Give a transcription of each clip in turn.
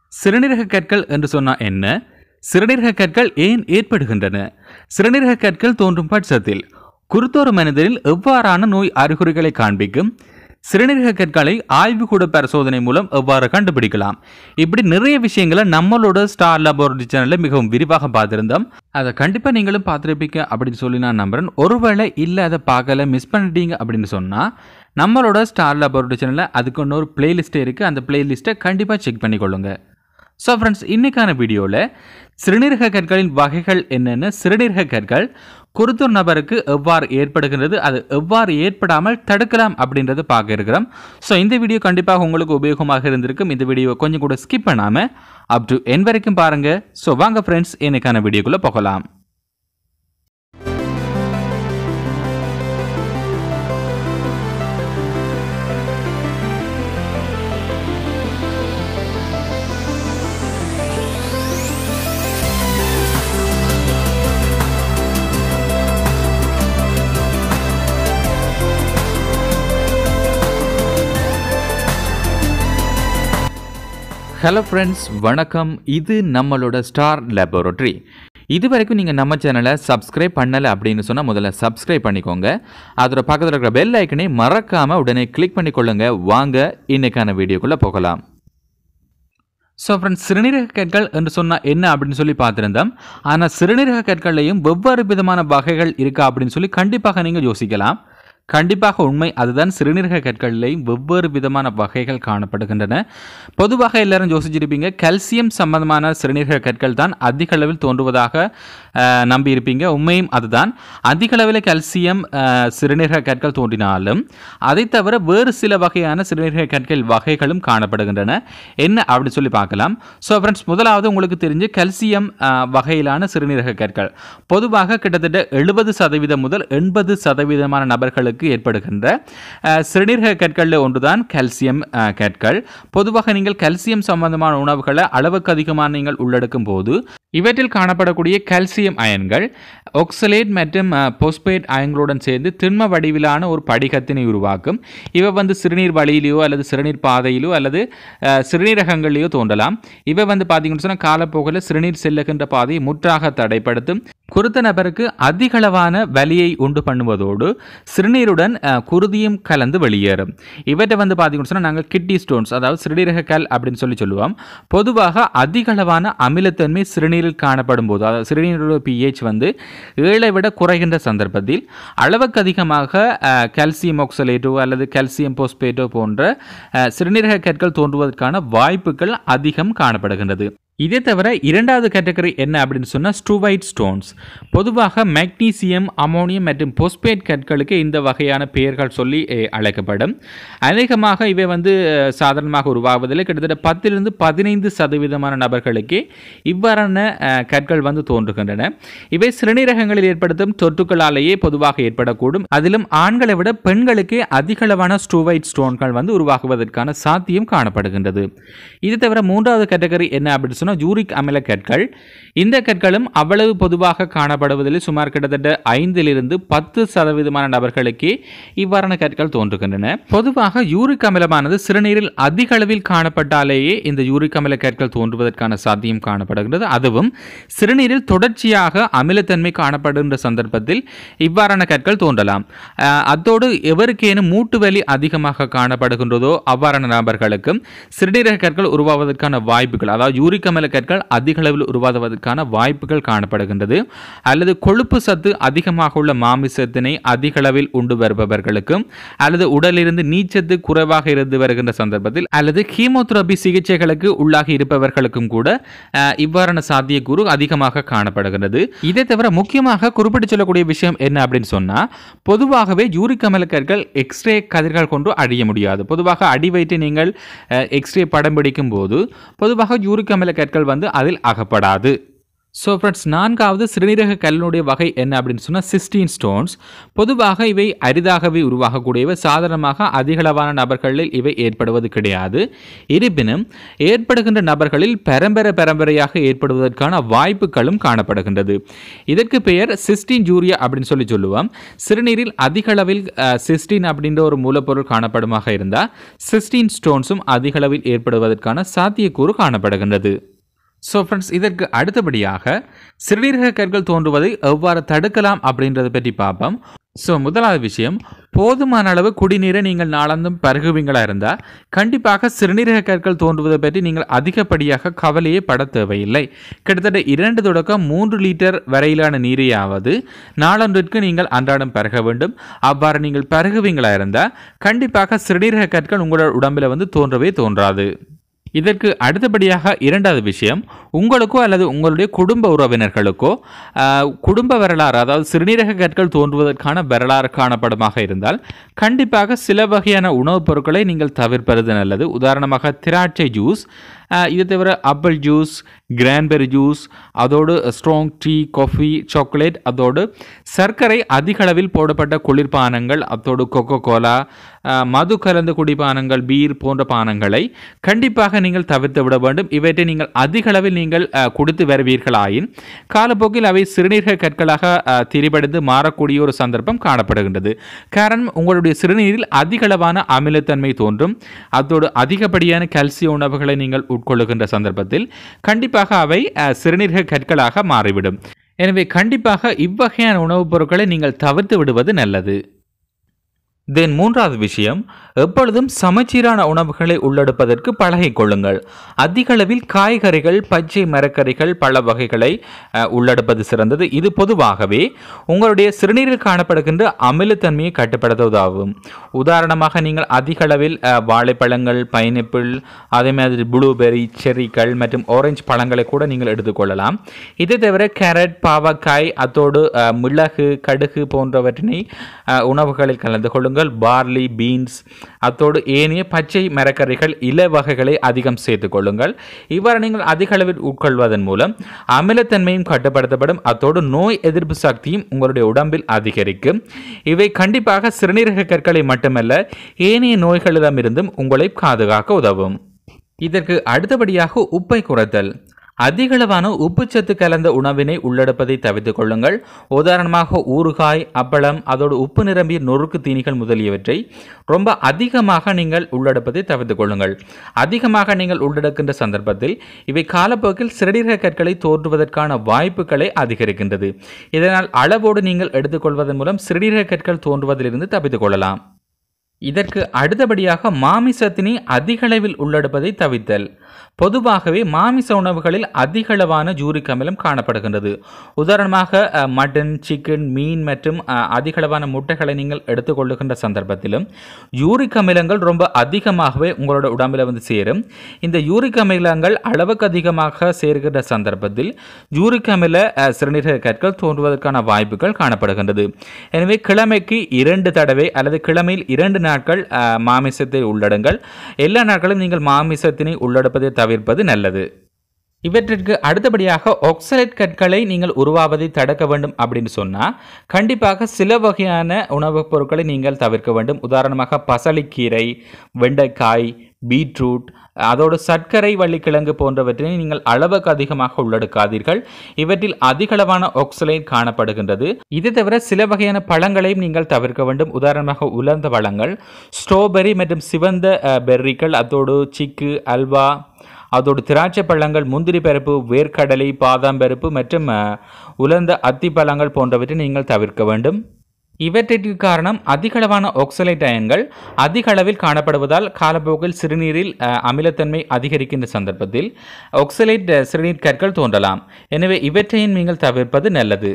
சிறுநீரக கற்கள் என்று சொன்னால் என்ன சிறுநீரக கற்கள் ஏன் ஏற்படுகின்றன சிறுநீரக கற்கள் தோன்றும் பட்சத்தில் குருத்தோர மனிதரில் எவ்வாறான நோய் அறிகுறிகளை காண்பிக்கும் சிறுநீரக கற்களை ஆய்வுக்கூட பரிசோதனை மூலம் எவ்வாறு கண்டுபிடிக்கலாம் இப்படி நிறைய விஷயங்களை நம்மளோட ஸ்டார் லெபார்டரி சேனலில் மிகவும் விரிவாக பார்த்துருந்தோம் அதை கண்டிப்பாக நீங்களும் பார்த்துருப்பீங்க அப்படின்னு சொல்லி நான் நம்புறேன் ஒருவேளை இல்லை அதை பார்க்கல மிஸ் பண்ணிட்டீங்க அப்படின்னு சொன்னால் நம்மளோட ஸ்டார் லெபார்டரி சேனலில் அதுக்கு இன்னொரு பிளேலிஸ்ட் இருக்குது அந்த பிளேலிஸ்ட்டை கண்டிப்பாக செக் பண்ணிக்கொள்ளுங்க ஸோ ஃப்ரெண்ட்ஸ் இன்றைக்கான வீடியோவில் சிறுநீரக கற்களின் வகைகள் என்னென்ன சிறுநீரக கற்கள் குருத்தூர் நபருக்கு எவ்வாறு ஏற்படுகின்றது அது எவ்வாறு ஏற்படாமல் தடுக்கலாம் அப்படின்றத பார்க்க இருக்கிறோம் ஸோ இந்த வீடியோ கண்டிப்பாக உங்களுக்கு உபயோகமாக இருந்திருக்கும் இந்த வீடியோவை கொஞ்சம் கூட ஸ்கிப் பண்ணாமல் அப் டு என் வரைக்கும் பாருங்கள் ஸோ வாங்க ஃப்ரெண்ட்ஸ் இன்னைக்கான வீடியோக்குள்ளே போகலாம் ஹலோ ஃப்ரெண்ட்ஸ் வணக்கம் இது நம்மளோட ஸ்டார் லேபரட்டரி இது வரைக்கும் நீங்கள் நம்ம சேனலை சப்ஸ்கிரைப் பண்ணலை அப்படின்னு சொன்னால் முதல்ல சப்ஸ்கிரைப் பண்ணிக்கோங்க அதோட பக்கத்தில் இருக்கிற பெல் ஐக்கனை மறக்காமல் உடனே கிளிக் பண்ணிக்கொள்ளுங்க வாங்க இன்னைக்கான வீடியோக்குள்ளே போகலாம் ஸோ ஃப்ரெண்ட்ஸ் சிறுநீரக கற்கள் என்று சொன்னால் என்ன அப்படின்னு சொல்லி பார்த்துருந்தோம் ஆனால் சிறுநீரக கற்கள்லையும் வெவ்வேறு விதமான வகைகள் இருக்கா அப்படின்னு சொல்லி கண்டிப்பாக நீங்கள் யோசிக்கலாம் கண்டிப்பாக உண்மை அதுதான் சிறுநீரக கற்களிலேயும் வெவ்வேறு விதமான வகைகள் காணப்படுகின்றன பொதுவாக எல்லாரும் யோசிச்சிருப்பீங்க கல்சியம் சம்பந்தமான சிறுநீரக கற்கள் தான் அதிக அளவில் தோன்றுவதாக அஹ், நம்பியிருப்பீங்க உண்மையும் அதுதான் அதிக அளவில் கல்சியம் அஹ், சிறுநீரக கற்கள் தோன்றினாலும் அதை தவிர வேறு சில வகையான சிறுநீரக கற்கள் வகைகளும் காணப்படுகின்றன என்ன அப்படின்னு சொல்லி பார்க்கலாம் ஸோ ஃப்ரெண்ட்ஸ் முதலாவது உங்களுக்கு தெரிஞ்சு கல்சியம் அஹ், வகையிலான சிறுநீரக கற்கள் பொதுவாக கிட்டத்தட்ட எழுபது சதவீதம் முதல் எண்பது சதவீதமான நபர்களுக்கு ஏற்படுகின்ற அஹ், சிறுநீரக கற்களில் ஒன்றுதான் கால்சியம் அஹ், கற்கள் பொதுவாக நீங்கள் கால்சியம் சம்பந்தமான உணவுகளை அளவுக்கு அதிகமாக நீங்கள் உள்ளெடுக்கும் போது இவற்றில் காணப்படக்கூடிய கால்சியம் அயன்கள் ஒக்சலேட் மற்றும் போஸ்பேட் அயன்களுடன் சேர்ந்து திண்ம வடிவிலான ஒரு படிகத்தினை உருவாக்கும் இவை வந்து சிறுநீர் வழியிலையோ அல்லது சிறுநீர் பாதையிலோ அல்லது அஹ், சிறுநீரகங்களிலேயோ தோன்றலாம் இவை வந்து பார்த்தீங்கன்னு சொன்னால் காலப்போக்கில் சிறுநீர் செல்லுகின்ற பாதையை முற்றாக தடைப்படுத்தும் குருத்த நபருக்கு அதிகளவான வலியை உண்டு பண்ணுவதோடு சிறுநீருடன் அஹ், குருதியும் கலந்து வெளியேறும் இவற்றை வந்து பார்த்தீங்கன்னு சொன்னால் நாங்கள் கிட்னி ஸ்டோன்ஸ் அதாவது சிறுநீரக கல் அப்படின்னு சொல்லி சொல்லுவோம் பொதுவாக அதிகளவான அமிலத்தன்மை சிறுநீரில் காணப்படும் போது அதாவது சிறுநீரோட பிஹெச் வந்து ஏழை விட குறைகின்ற சந்தர்ப்பத்தில் அளவுக்கு அதிகமாக அஹ், கால்சியம் ஆக்சலேட்டோ அல்லது கால்சியம் போஸ்பேட்டோ போன்ற அஹ், சிறுநீரக கற்கள் தோன்றுவதற்கான வாய்ப்புகள் அதிகம் காணப்படுகின்றது இதே தவிர இரண்டாவது கேட்டகரி என்ன அப்படின்னு சொன்னால் ஸ்டூவைட் ஸ்டோன்ஸ் பொதுவாக மெக்னீசியம் அமோனியம் மற்றும் போஸ்பேட் கற்களுக்கு இந்த வகையான பெயர்கள் சொல்லி அஹ், அழைக்கப்படும் அநேகமாக இவை வந்து அஹ், சாதாரணமாக உருவாவதில் கிட்டத்தட்ட பத்திலிருந்து பதினைந்து சதவீதமான நபர்களுக்கே இவ்வாறான அஹ், கற்கள் வந்து தோன்றுகின்றன இவை சிறுநீரகங்களில் ஏற்படுத்தும் தொற்றுக்களாலேயே பொதுவாக ஏற்படக்கூடும் அதிலும் ஆண்களை விட பெண்களுக்கே அதிகளவான ஸ்டூவைட் ஸ்டோன்கள் வந்து உருவாகுவதற்கான சாத்தியம் காணப்படுகின்றது இது தவிர மூன்றாவது கேட்டகரி என்ன அப்படின்னு சொன்னால் யூரிக் அமில கற்கள் இந்த கற்களும் அவ்வளவு பொதுவாக காணப்படுவதில் சுமார் கிட்டத்தட்ட ஐந்திலிருந்து பத்து சதவீதமான நபர்களுக்கே இவ்வாறான கற்கள் தோன்றுகின்றன பொதுவாக யூரிக் அமிலமானது சிறுநீரில் அதிக அளவில் காணப்பட்டாலேயே இந்த யூரிக் அமில கற்கள் தோன்றுவதற்கான சாத்தியம் காணப்படுகின்றது அதுவும் சிறுநீரில் தொடர்ச்சியாக அமிலத்தன்மை காணப்படுகின்ற சந்தர்ப்பத்தில் இவ்வாறான கற்கள் தோன்றலாம் அஹ், அத்தோடு எவருக்கேனும் மூட்டு வலி அதிகமாக காணப்படுகின்றதோ அவ்வாறான நபர்களுக்கும் சிறுநீரக கற்கள் உருவாவதற்கான வாய்ப்புகள் அதாவது யூரிக் அமில கற்கள் அதிக அளவில் உருவாவதற்கான வாய்ப்புகள் காணப்படுகின்றது அல்லது கொழுப்பு சத்து அதிகமாக உள்ள மாமிசத்தினை அதிக அளவில் உண்டு வருபவர்களுக்கும் அல்லது உடலிருந்து நீச்சத்து குறைவாக இருந்து வருகின்ற சந்தர்ப்பத்தில் அல்லது கீமோதெரபி சிகிச்சைகளுக்கு உள்ளாகி இருப்பவர்களுக்கும் கூட அஹ், இவ்வாறான சாத்தியக்கூறு அதிகமாக காணப்படுகிறது இதை தவிர முக்கியமாக குறிப்பிட்டு சொல்லக்கூடிய விஷயம் என்ன அப்படின்னு சொன்னா பொதுவாகவே யூரிக் அமில கற்கள் எக்ஸ்ரே கதிர்கள் கொண்டு அழிய முடியாது பொதுவாக அடி வைத்து நீங்கள் எக்ஸ்ரே படம் பிடிக்கும் போது பொதுவாக யூரிக் அமில கற்கள் வந்து அதில் அகப்படாது ஸோ ஃப்ரெண்ட்ஸ் நான்காவது சிறுநீரக கல்லினுடைய வகை என்ன அப்படின்னு சொன்னால் சிஸ்டீன் ஸ்டோன்ஸ் பொதுவாக இவை அரிதாகவே உருவாகக்கூடியவை சாதாரணமாக அதிகளவான நபர்களில் இவை ஏற்படுவது கிடையாது இருப்பினும் ஏற்படுகின்ற நபர்களில் பரம்பரை பரம்பரையாக ஏற்படுவதற்கான வாய்ப்புகளும் காணப்படுகின்றது இதற்கு பெயர் சிஸ்டின் ஜூரியா அப்படின்னு சொல்லி சொல்லுவோம் சிறுநீரில் அதிக அளவில் சிஸ்டின் அப்படின்ற ஒரு மூலப்பொருள் காணப்படுமாக இருந்தால் சிஸ்டின் ஸ்டோன்ஸும் அதிக அளவில் ஏற்படுவதற்கான சாத்தியக்கூறு காணப்படுகின்றது ஸோ ஃப்ரெண்ட்ஸ் இதற்கு அடுத்தபடியாக சிறுநீரக கற்கள் தோன்றுவதை எவ்வாறு தடுக்கலாம் அப்படின்றத பற்றி பார்ப்போம் ஸோ முதலாவது விஷயம் போதுமான அளவு குடிநீரை நீங்கள் நாளந்தும் பருகுவீங்களா இருந்தால் கண்டிப்பாக சிறுநீரக கற்கள் தோன்றுவதை பற்றி நீங்கள் அதிகப்படியாக கவலையே பட தேவையில்லை கிட்டத்தட்ட இரண்டு தொடக்கம் மூன்று லிட்டர் வரையிலான நீரையாவது நாளொன்றிற்கு நீங்கள் அன்றாடம் பருக வேண்டும் அவ்வாறு நீங்கள் பருகுவீங்களா இருந்தால் கண்டிப்பாக சிறுநீரக கற்கள் உங்களோட உடம்பில் வந்து தோன்றவே தோன்றாது இதற்கு அடுத்தபடியாக இரண்டாவது விஷயம் உங்களுக்கோ அல்லது உங்களுடைய குடும்ப உறவினர்களுக்கோ ஆஹ், குடும்ப வரலாறு அதாவது சிறுநீரக கற்கள் தோன்றுவதற்கான வரலாறு காணப்படுமாக இருந்தால் கண்டிப்பாக சில வகையான உணவுப் பொருட்களை நீங்கள் தவிர்ப்பது நல்லது உதாரணமாக திராட்சை ஜூஸ் ஆஹ், இது தவிர ஆப்பிள் ஜூஸ் கிரான்பெரி ஜூஸ் அதோடு ஸ்ட்ராங் டீ காஃபி சாக்லேட் அதோடு சர்க்கரை அதிக அளவில் போடப்பட்ட குளிர்பானங்கள் அதோடு கொக்கோ கோலா மது கலந்த குடிபானங்கள் பீர் போன்ற பானங்களை கண்டிப்பாக நீங்கள் தவிர்த்து விட வேண்டும் இவற்றை நீங்கள் அதிக அளவில் நீங்கள் ஆஹ், குடித்து வருவீர்களாயின் காலப்போக்கில் அவை சிறுநீரக கற்களாக ஆஹ், திரிபடைந்து மாறக்கூடிய ஒரு சந்தர்ப்பம் காணப்படுகின்றது காரணம் உங்களுடைய சிறுநீரில் அதிக அளவான அமிலத்தன்மை தோன்றும் அதோடு அதிகப்படியான கால்சிய உணவுகளை நீங்கள் உட்கொள்ளுகின்ற சந்தர்ப்பத்தில் கண்டிப்பாக அவை அஹ், சிறுநீரக கற்களாக மாறிவிடும் எனவே கண்டிப்பாக இவ்வகையான உணவுப் பொருட்களை நீங்கள் தவிர்த்து விடுவது நல்லது தென் மூன்றாவது விஷயம் எப்பொழுதும் சமச்சீரான உணவுகளை உள்ளெடுப்பதற்கு பழகிக் கொள்ளுங்கள் அதிக அளவில் காய்கறிகள் பச்சை மரக்கறிகள் பழ வகைகளை அஹ், உள்ளெடுப்பது சிறந்தது இது பொதுவாகவே உங்களுடைய சிறுநீரில் காணப்படுகின்ற அமிலத்தன்மையை கட்டுப்படுத்த உதவும் உதாரணமாக நீங்கள் அதிக அளவில் அஹ், வாழைப்பழங்கள் பைனாப்பிள் அதே மாதிரி ப்ளூபெர்ரி செர்ரிகள் மற்றும் ஆரஞ்சு பழங்களை கூட நீங்கள் எடுத்துக்கொள்ளலாம் இதை தவிர கேரட் பாவக்காய் அத்தோடு அஹ், மிளகு கடுகு போன்றவற்றினை அஹ், உணவுகளில் கலந்து கொள்ளுங்கள் பார்லி பீன்ஸ் அத்தோடு ஏனைய பச்சை மரக்கறிகள் இல வகைகளை அதிகம் சேர்த்துக் கொள்ளுங்கள் இவ்வாறு நீங்கள் அதிக அளவில் உட்கொள்வதன் மூலம் அமிலத்தன்மையும் கட்டுப்படுத்தப்படும் அத்தோடு நோய் எதிர்ப்பு சக்தியும் உங்களுடைய உடம்பில் அதிகரிக்கும் இவை கண்டிப்பாக சிறுநீரக கற்களை மட்டுமல்ல ஏனைய நோய்களிடமிருந்தும் உங்களை பாதுகாக்க உதவும் இதற்கு அடுத்தபடியாக உப்பை குறைத்தல் அதிகளவான உப்புச்சத்து கலந்த உணவினை உள்ளெடுப்பதை தவிர்த்துக் கொள்ளுங்கள் உதாரணமாக ஊறுகாய் அப்பளம் அதோடு உப்பு நிரம்பிய நொறுக்கு தீனிகள் முதலியவற்றை ரொம்ப அதிகமாக நீங்கள் உள்ளெடுப்பதை தவிர்த்துக் கொள்ளுங்கள் அதிகமாக நீங்கள் உள்ளெடுக்கின்ற சந்தர்ப்பத்தில் இவை காலப்போக்கில் சிறுநீரக கற்களை தோன்றுவதற்கான வாய்ப்புகளை அதிகரிக்கின்றது இதனால் அளவோடு நீங்கள் எடுத்துக்கொள்வதன் மூலம் சிறுநீரக கற்கள் தோன்றுவதிலிருந்து தப்பித்துக் கொள்ளலாம் இதற்கு அடுத்தபடியாக மாமிசத்தினை அதிக அளவில் உள்ளெடுப்பதை தவிர்த்தல் பொதுவாகவே மாமிச உணவுகளில் அதிகளவான ஜூரிக் அமிலம் காணப்படுகின்றது உதாரணமாக அஹ், மட்டன் சிக்கன் மீன் மற்றும் அஹ், அதிகளவான முட்டைகளை நீங்கள் எடுத்துக்கொள்ளுகின்ற சந்தர்ப்பத்திலும் யூரிக் அமிலங்கள் ரொம்ப அதிகமாகவே உங்களோட உடம்பில் வந்து சேரும் இந்த யூரிக் அமிலங்கள் அளவுக்கு அதிகமாக சேர்கின்ற சந்தர்ப்பத்தில் யூரிக் அமில அஹ், சிறுநீரக கற்கள் தோன்றுவதற்கான வாய்ப்புகள் காணப்படுகின்றது எனவே கிழமைக்கு இரண்டு தடவை அல்லது கிழமையில் இரண்டு நாட்கள் அஹ், மாமிசத்தை உள்ளடுங்கள் எல்லா நாட்களும் நீங்கள் மாமிசத்தினை உள்ளெடுப்பதை தவிர்ப்பது நல்லது இவற்றிற்கு அடுத்தபடியாக ஒக்சலேட் கற்களை நீங்கள் உருவாவதை தடுக்க வேண்டும் அப்படின்னு சொன்னால் கண்டிப்பாக சில வகையான உணவுப் பொருட்களை நீங்கள் தவிர்க்க வேண்டும் உதாரணமாக பசலிக்கீரை வெண்டைக்காய் பீட்ரூட் அதோடு சர்க்கரை வள்ளிக்கிழங்கு போன்றவற்றினை நீங்கள் அளவுக்கு அதிகமாக உள்ளெடுக்காதீர்கள் இவற்றில் அதிகளவான ஒக்சலேட் காணப்படுகின்றது இது தவிர சில வகையான பழங்களையும் நீங்கள் தவிர்க்க வேண்டும் உதாரணமாக உலர்ந்த பழங்கள் ஸ்ட்ராபெரி மற்றும் சிவந்த அஹ், பெர்ரிகள் அதோடு சிக்கு அல்வா அதோடு திராட்சை பழங்கள் முந்திரி பருப்பு வேர்க்கடலை பாதாம் பருப்பு மற்றும் அஹ், உலர்ந்த அத்திப்பழங்கள் போன்றவற்றை நீங்கள் தவிர்க்க வேண்டும் இவற்றிற்கு காரணம் அதிகளவான ஒக்சலேட் அயன்கள் அதிக அளவில் காணப்படுவதால் காலப்போக்கில் சிறுநீரில் அஹ், அமிலத்தன்மை அதிகரிக்கின்ற சந்தர்ப்பத்தில் ஒக்சலேட் அஹ், சிறுநீர் கற்கள் தோன்றலாம் எனவே இவற்றையும் நீங்கள் தவிர்ப்பது நல்லது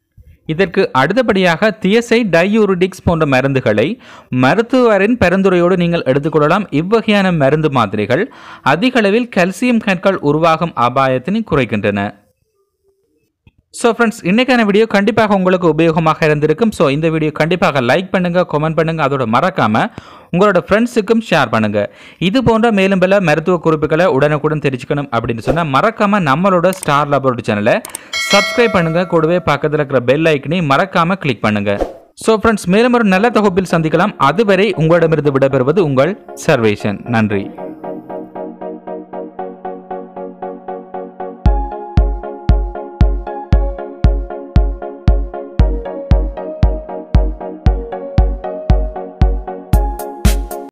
இதற்கு அடுத்தபடியாக தியசை டையூரிடிக்ஸ் போன்ற மருந்துகளை மருத்துவரின் பரிந்துரையோடு நீங்கள் எடுத்துக்கொள்ளலாம் இவ்வகையான மருந்து மாத்திரைகள் அதிக அளவில் கல்சியம் கற்கள் உருவாகும் அபாயத்தினை குறைக்கின்றன ஸோ ஃப்ரெண்ட்ஸ் இன்னைக்கான வீடியோ கண்டிப்பாக உங்களுக்கு உபயோகமாக இருந்திருக்கும் ஸோ இந்த வீடியோ கண்டிப்பாக லைக் பண்ணுங்க கமெண்ட் பண்ணுங்க அதோட மறக்காம உங்களோட ஃப்ரெண்ட்ஸுக்கும் ஷேர் பண்ணுங்க இது போன்ற மேலும் பல மருத்துவ குறிப்புகளை உடனுக்குடன் தெரிஞ்சுக்கணும் அப்படின்னு சொன்னால் மறக்காம நம்மளோட ஸ்டார் லேபரோட சேனலை சப்ஸ்கிரைப் பண்ணுங்க கூடவே பக்கத்தில் இருக்கிற பெல் ஐக்கனையும் மறக்காம கிளிக் பண்ணுங்க ஸோ ஃப்ரெண்ட்ஸ் மேலும் ஒரு நல்ல தொகுப்பில் சந்திக்கலாம் அதுவரை உங்களிடமிருந்து விடைபெறுவது உங்கள் சர்வேஷன் நன்றி